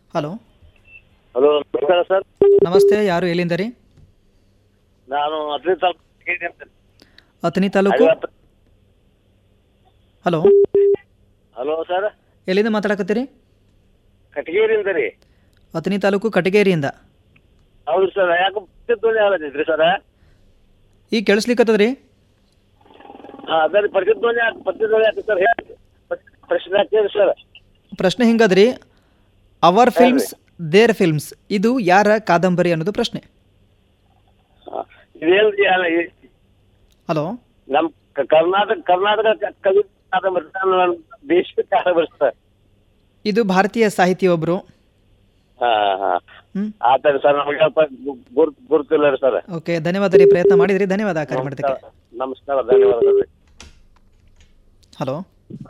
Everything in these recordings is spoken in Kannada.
ಹಲೋ ಹಲೋ ನಮಸ್ಕಾರ ಸರ್ ನಮಸ್ತೆ ಯಾರು ಎಲ್ಲಿಂದ ರೀ ನಾನು ಅದ್ರಿ taluk Athani taluk hello hello sir ಎಲ್ಲಿಂದ ಮಾತಾಡಕತ್ತೀರಿ ಕಟಗೇರಿಯಿಂದ ರೀ ಅತನಿ ತಾಲೂಕು ಕಟಗೇರಿಯಿಂದ ಹೌದು ಸರ್ ಯಾಕೆ ಪರಿಚಿತ ಆಗತ್ತೈತ್ರಿ ಸರ್ ಈಗ ಕೇಳಿಸ್ಲಿಕ್ಕತ್ತದ ರೀ ಹಾಂ ಅದೇ ಪರಿಚಿತ ಧ್ವನಿ ಯಾಕೆ ಪರಿಚಿತ ಧ್ವನಿ ಯಾಕೆ ಸರ್ ಹೇಳಿ ಪ್ರಶ್ನೆ ಹಾಕ್ತೀರಿ ಸರ್ ಪ್ರಶ್ನೆ ಹಿಂಗದ್ರಿ ಅವರ್ ಫಿಲ್ಮ್ಸ್ ದೇರ್ ಫಿಲ್ಮ್ಸ್ ಇದು ಯಾರ ಕಾದಂಬರಿ ಅನ್ನೋದು ಪ್ರಶ್ನೆ ಇದೇನ್ರಿ ಅಲ್ಲ ಈ- ಹಲೋ ನಮ್ಮ ಕ- ಕರ್ನಾಟಕ ಕರ್ನಾಟಕ ಕ- ಕವಿ ಕಾದಂಬರಿ ಸರ್, ನಮ್ಮ ದೇಶದ ಕಾದಂಬರಿ ಸರ್ ಇದು ಭಾರತೀಯ ಸಾಹಿತಿ ಒಬ್ಬರು ಹಾಂ ಹಾಂ ಹ್ಮ್ ಆತರ ಸರ್ ನಮಗೆ ಸ್ವಲ್ಪ ಗುರ್ತು ಗುರ್ತಿಲ್ಲ ರೀ ಸರ್ ಓಕೆ ಧನ್ಯವಾದ ರೀ ಪ್ರಯತ್ನ ಮಾಡಿದ್ರಿ ಧನ್ಯವಾದ ಕರೆ ಮಾಡಿದ್ದಕ್ಕೆ ನಮಸ್ಕಾರ ಧನ್ಯವಾದಗಳು ರೀ ಹಲೋ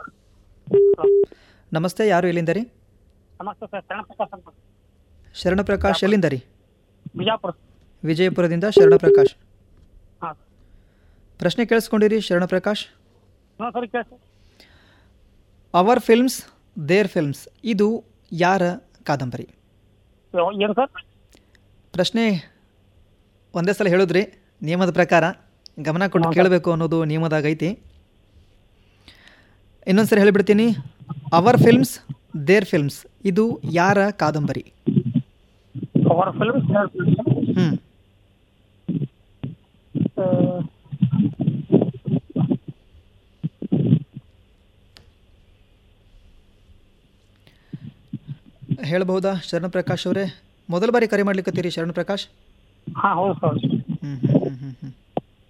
ನಮಸ್ತೆ ಯಾರು ಎಲ್ಲಿಂದ ರೀ ನಮಸ್ತೆ ಸರ್ ಶರಣಪ್ರಕಾಶ್ ಅಂತ ಶರಣಪ್ರಕಾಶ್ ಎಲ್ಲಿಂದ ರೀ ಬಿಜಾಪುರ ವಿಜಯಪುರದಿಂದ ಶರಣಪ್ರಕಾಶ್ ಹಾಂ ಪ್ರಶ್ನೆ ಕೇಳಿಸ್ಕೊಂಡಿರಿ ಶರಣಪ್ರಕಾಶ್ ಹಾಂ ಸರಿ ಕೇಳಿ ಅವರ್ ಫಿಲ್ಮ್ಸ್ ದೇರ್ ಫಿಲ್ಮ್ಸ್ ಇದು ಯಾರ ಕಾದಂಬರಿ ಏನು ಸರ್ ಪ್ರಶ್ನೆ ಒಂದೇ ಸಲ ಹೇಳಿದ್ರಿ ನಿಯಮದ ಪ್ರಕಾರ ಗಮನ ಕೊಟ್ಟು ಕೇಳಬೇಕು ಅನ್ನೋದು ನಿಯಮದಾಗ ಐತಿ ಇನ್ನೊಂದು ಸರಿ ಹೇಳಿಬಿಡ್ತೀನಿ ಅವರ್ ಫಿಲ್ಮ್ಸ್ ದೇರ್ ಫಿಲ್ಮ್ಸ್ ಇದು ಯಾರ ಕಾದಂಬರಿ ಅವರ ಫಿಲ್ಮ್ ಹ್ಞೂ ಹೇಳಬಹುದಾ ಶರಣಪ್ರಕಾಶ್ ಅವರೇ ಮೊದಲ ಬಾರಿ ಕರೆ ಮಾಡ್ಲಿಕ್ಕತ್ತೀರಿ ಶರಣಪ್ರಕಾಶ್ ಹಾಂ ಹೌದು ಸರ್ ಹ್ಞೂ ಹ್ಞೂ ಹ್ಞೂ ಹ್ಞೂ ಹ್ಞೂ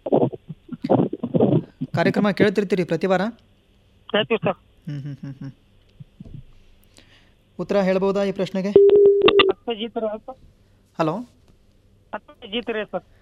ಕಾರ್ಯಕ್ರಮ ಕೇಳ್ತಿರ್ತೀರಿ ಪ್ರತಿ ವಾರ ಕೇಳ್ತೀವಿ ಸರ್ ಹ್ಞೂ ಹ್ಞೂ ಹ್ಞೂ ಹ್ಞೂ ಉತ್ತರ ಹೇಳ್ಬೋದಾ ಈ ಪ್ರಶ್ನೆಗೆ ಹತ್ತು ಜೀತ್ ರೀ ಸರ್ ಹಲೋ ಹತ್ತು ಜೀತ್ ರೀ ಸರ್